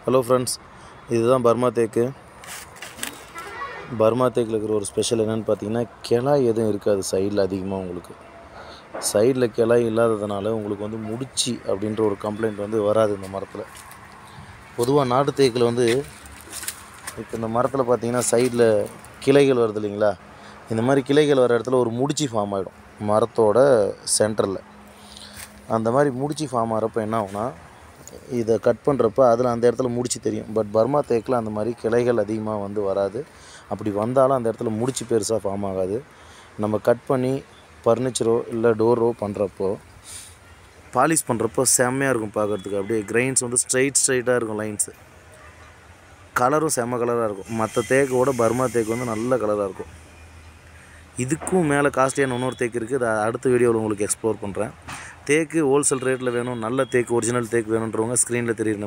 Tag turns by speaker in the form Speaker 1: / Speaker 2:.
Speaker 1: hello friends இதுதான் Burma தேக்கு Burma தேக்கில் இருக்கிற ஒரு ஸ்பெஷல் என்னென்னு பார்த்தீங்கன்னா கிளாய் எதுவும் இருக்காது சைடில் அதிகமாக உங்களுக்கு சைடில் கிளாய் இல்லாததுனால உங்களுக்கு வந்து முடிச்சு அப்படின்ற ஒரு கம்ப்ளைண்ட் வந்து வராது இந்த மரத்தில் பொதுவாக நாட்டு தேக்கில் வந்து இப்போ இந்த மரத்தில் பார்த்தீங்கன்னா சைடில் கிளைகள் வருது இல்லைங்களா இந்த மாதிரி கிளைகள் வர இடத்துல ஒரு முடிச்சு ஃபார்ம் ஆகிடும் மரத்தோட சென்டரில் அந்த மாதிரி முடிச்சு ஃபார்ம் ஆகிறப்ப என்ன ஆகும்னா இதை கட் பண்ணுறப்ப அதில் அந்த இடத்துல முடிச்சு தெரியும் பட் பர்மா தேக்கில் அந்த மாதிரி கிளைகள் அதிகமாக வந்து வராது அப்படி வந்தாலும் அந்த இடத்துல முடிச்சு பெருசாக ஃபார்ம் ஆகாது நம்ம கட் பண்ணி ஃபர்னிச்சரோ இல்லை டோரோ பண்ணுறப்போ பாலிஷ் பண்ணுறப்போ செம்மையாக இருக்கும் பார்க்குறதுக்கு அப்படியே கிரைன்ஸ் வந்து ஸ்ட்ரைட் ஸ்ட்ரைட்டாக இருக்கும் லைன்ஸு கலரும் செம்ம கலராக இருக்கும் மற்ற தேக்கோட பர்மா தேக்கு வந்து நல்ல கலராக இருக்கும் இதுக்கும் மேலே காஸ்ட்லியான இன்னொரு தேக்கு இருக்குது அதை அடுத்த வீடியோவில் உங்களுக்கு எக்ஸ்ப்ளோர் பண்ணுறேன் தேக்கு ஹோல்சேல் ரேட்டில் வேணும் நல்ல தேக்கு ஒரிஜினல் தேக்கு வேணுன்றவங்க ஸ்க்ரீனில் தெரியுற